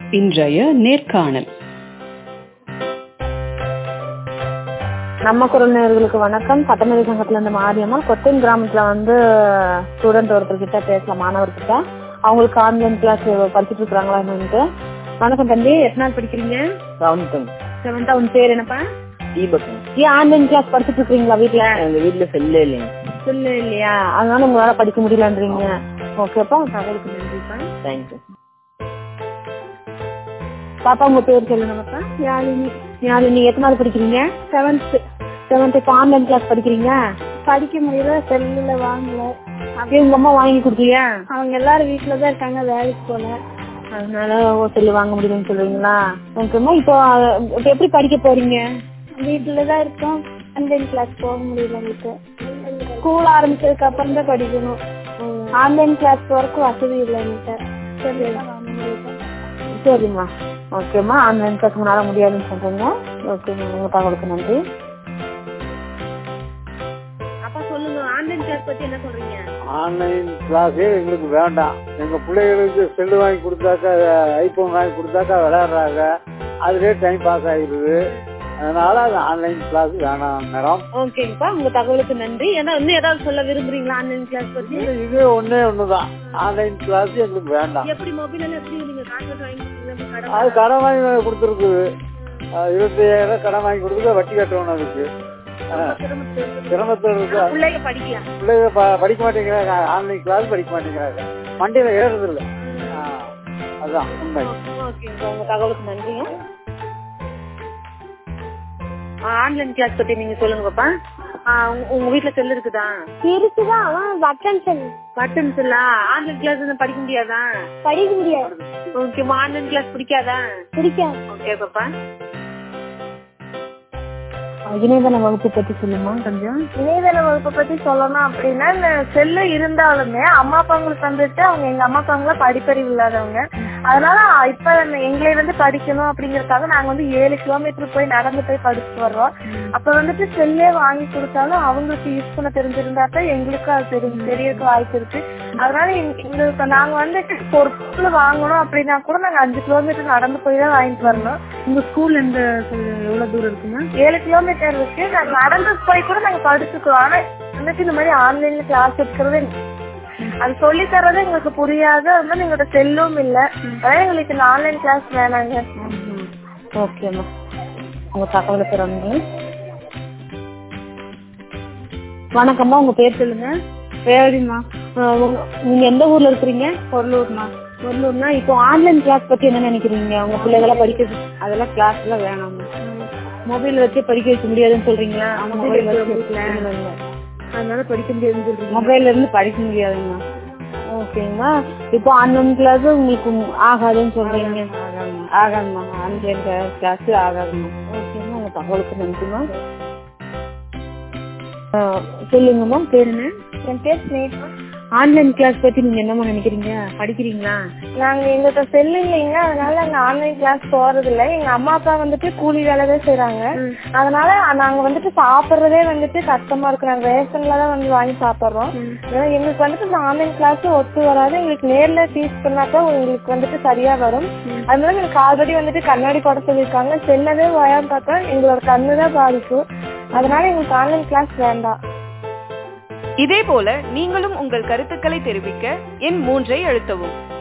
இன்றைய நேர்காணல் நம்ம குரல் நேயர்களுக்கு வணக்கம் சட்டமேதை சங்கத்துல இருந்து மாரியம்மாள் கொத்தன் கிராமத்துல வந்து ஸ்டூடெண்ட் ஒருத்தர்கிட்ட பேசலாம் மாணவர்கிட்ட அவங்களுக்கு ஆன்லைன் கிளாஸ் படிச்சுட்டு இருக்காங்களா என்னன்ட்டு வணக்கம் தம்பி எத்தனாவது படிக்கிறீங்க செவன்த்துங்க செவன்த்தா உன் பேர் என்னப்பா தீபக்குங்க ஏன் ஆன்லைன் கிளாஸ் படிச்சுட்டு இருக்கீங்களா வீட்ல எங்க வீட்டுல செல்லே இல்லைங்க சொல்லு இல்லையா அதனால உங்களால படிக்க முடியலன்றீங்க ஓகேப்பா உங்க தகவலுக்கு நன்றிப்பா தேங்க்யூ பாப்பா உங்க பேர் சொல்லுங்கப்பா யாழினி யாழினி எத்தனாவது படிக்கிறீங்க செவன்த் செவன்த் இப்போ ஆன்லைன் கிளாஸ் படிக்கிறீங்க படிக்க முடியல செல்லுல வாங்கல அப்படியே உங்க அம்மா வாங்கி கொடுக்கலையா அவங்க எல்லாரும் வீட்டுல தான் இருக்காங்க வேலைக்கு போல அதனால செல்லு வாங்க முடியும்னு சொல்றீங்களா ஓகேம்மா இப்போ அஹ், இப்போ எப்படி படிக்க போறீங்க வீட்டுல தான் இருக்கோம் ஆன்லைன் கிளாஸ் போக முடியல எங்களுக்கு ஸ்கூல் ஆரம்பிச்சதுக்கு அப்புறம் தான் படிக்கணும் ஆன்லைன் கிளாஸ் போறதுக்கு வசதி இல்லை என்கிட்ட சரி வாங்க முடியல சரிம்மா ஓகேம்மா ஆன்லைன் கிளாஸ் உங்களால முடியாதுன்னு சொல்றீங்க ஓகேம்மா உங்க தகவலுக்கு நன்றி அப்பா சொல்லுங்க ஆன்லைன் கிளாஸ் பத்தி என்ன சொல்றீங்க ஆன்லைன் கிளாஸே எங்களுக்கு வேண்டாம் எங்க பிள்ளைகளுக்கு செல்லு வாங்கி கொடுத்தாக்கா ஐபோன் வாங்கி கொடுத்தாக்கா விளையாடுறாங்க அதுலயே டைம் பாஸ் ஆகிடுது அதனால அது ஆன்லைன் கிளாஸ் வேணாம் மேடம் ஓகேங்கப்பா உங்க தகவலுக்கு நன்றி ஏன்னா இன்னும் ஏதாவது சொல்ல விரும்புறீங்களா ஆன்லைன் கிளாஸ் பத்தி இது இது ஒண்ணே ஒண்ணுதான் ஆன்லைன் கிளாஸ் எங்களுக்கு வேண்டாம் எப்படி மொபைல் எல்லாம் எப்படி நீங்க காசு வாங்கி கொடுத்தீங்க? கடை அது கடன் வாங்கி கொடுத்துருக்குது இருபத்தி ஐயாயிரம் கடன் வாங்கி கொடுத்து வட்டி கட்டணும் அதுக்கு சிரமத்தில் இருக்கு பிள்ளைங்க படிக்கலாம் பிள்ளைங்க ப- படிக்க மாட்டேங்கிறாங்க ஆன்லைன் கிளாஸ் படிக்க மாட்டேங்கிறாங்க வண்டியில ஏறுறது இல்ல ஆ, அதான் உண்மை ஓகேங்க உங்க தகவலுக்கு நன்றிங்க ஆன்லைன் கிளாஸ் பத்தி நீங்க சொல்லுங்க பாப்பா ஆ, உங்க- உங்க வீட்ல செல் இருக்குதா இருக்குதான் ஆனா பட்டன் செல் பட்டன்ஸ் இல்ல ஆன்லைன் கிளாஸ் படிக்க முடியாதா படிக்க முடியாது ஓகேமா ஆன்லைன் கிளாஸ் பிடிக்காதா பிடிக்காது ஓகே பாப்பா இணையதள வகுப்பு பத்தி சொல்லுமா கொஞ்சம் இணையதள வகுப்பை பத்தி சொல்லணும் அப்படின்னா இந்த செல்லு இருந்தாலுமே அம்மா அப்பாங்களுக்கு வந்துட்டு அவங்க எங்க அம்மா அப்பாங்கள படிப்பறிவு இல்லாதவங்க அதனால இப்ப இந்த எங்களை வந்து படிக்கணும் அப்படிங்கறதுக்காக நாங்க வந்து ஏழு கிலோமீட்டர் போய் நடந்து போய் படிச்சுட்டு வர்றோம் அப்ப வந்துட்டு செல்லே வாங்கி கொடுத்தாலும் அவங்களுக்கு யூஸ் பண்ண தெரிஞ்சிருந்தா தான் எங்களுக்கு அது தெரிஞ்சு தெரியறதுக்கு வாய்ப்பு இருக்கு அதனால எங்க- எங்களுக்கு நாங்க வந்துட்டு ஒரு பொருள் வாங்கணும் அப்படின்னா கூட நாங்க அஞ்சு கிலோமீட்டர் நடந்து போய் தான் வாங்கிட்டு வரணும் உங்க ஸ்கூல் எந்த எவ்வளவு தூரம் இருக்குங்க ஏழு கிலோமீட்டர் இருக்கு நாங்க நடந்து போய் கூட நாங்க படிச்சுக்கிறோம் ஆனா வந்துட்டு இந்த மாதிரி ஆன்லைன்ல கிளாஸ் எடுக்கிறது அது சொல்லி தர்றது எங்களுக்கு புரியாது அது மாதிரி எங்களோட செல்லும் இல்ல அதனால எங்களுக்கு இந்த ஆன்லைன் கிளாஸ் வேணாங்க ஓகேம்மா உங்க தகவலுக்கு ரொம்ப வணக்கம்மா உங்க பேர் சொல்லுங்க சரிம்மா நீங்க எந்த ஊர்ல இருக்கிறீங்க பொருளூர்மா பொருளூர்னா இப்போ ஆன்லைன் கிளாஸ் பத்தி என்ன நினைக்கிறீங்க உங்க பிள்ளைகளை படிக்க அதெல்லாம் கிளாஸ்ல வேணாம் மொபைல் வச்சு படிக்க வைக்க முடியாதுன்னு சொல்றீங்களா mobile வச்சு அதனால படிக்க முடியாதுன்னு சொல்றீங்க மொபைல்ல இருந்து படிக்க முடியாதுங்க ஓகேங்களா இப்போ ஆன்லைன் கிளாஸ் உங்களுக்கு ஆகாதுன்னு சொல்றீங்க ஆகாதுமா ஆன்லைன் கிளாஸ் ஆகாதுமா ஓகேம்மா உங்க தகவலுக்கு நன்றிமா ஆ, சொல்லுங்கம்மா பேர் என்ன என் பேர் ஸ்னேகா ஆன்லைன் கிளாஸ் பத்தி நீங்க என்னம்மா நினைக்கிறீங்க படிக்கிறீங்களா நாங்க எங்கள்கிட்ட செல்லு இல்லைங்க அதனால நாங்க ஆன்லைன் கிளாஸ் போறது இல்ல எங்க அம்மா அப்பா வந்துட்டு கூலி வேலை தான் செய்யறாங்க அதனால நாங்க வந்துட்டு சாப்பிடுறதே வந்துட்டு கஷ்டமா இருக்கு நாங்க ரேஷன்ல தான் வந்து வாங்கி சாப்பிடுறோம் அதனால எங்களுக்கு வந்துட்டு இந்த ஆன்லைன் கிளாஸ் ஒத்து வராது எங்களுக்கு நேர்ல டீச் பண்ணாக்கா உங்களுக்கு வந்துட்டு சரியா வரும் அதனால எனக்கு ஆல்ரெடி வந்துட்டு கண்ணாடி போட சொல்லியிருக்காங்க செல்லவே வயான்னு பார்த்தா எங்களோட கண்ணு தான் பாதிக்கும் அதனால எங்களுக்கு ஆன்லைன் கிளாஸ் வேண்டாம் இதேபோல நீங்களும் உங்கள் கருத்துக்களை தெரிவிக்க எண் மூன்றை அழுத்தவும்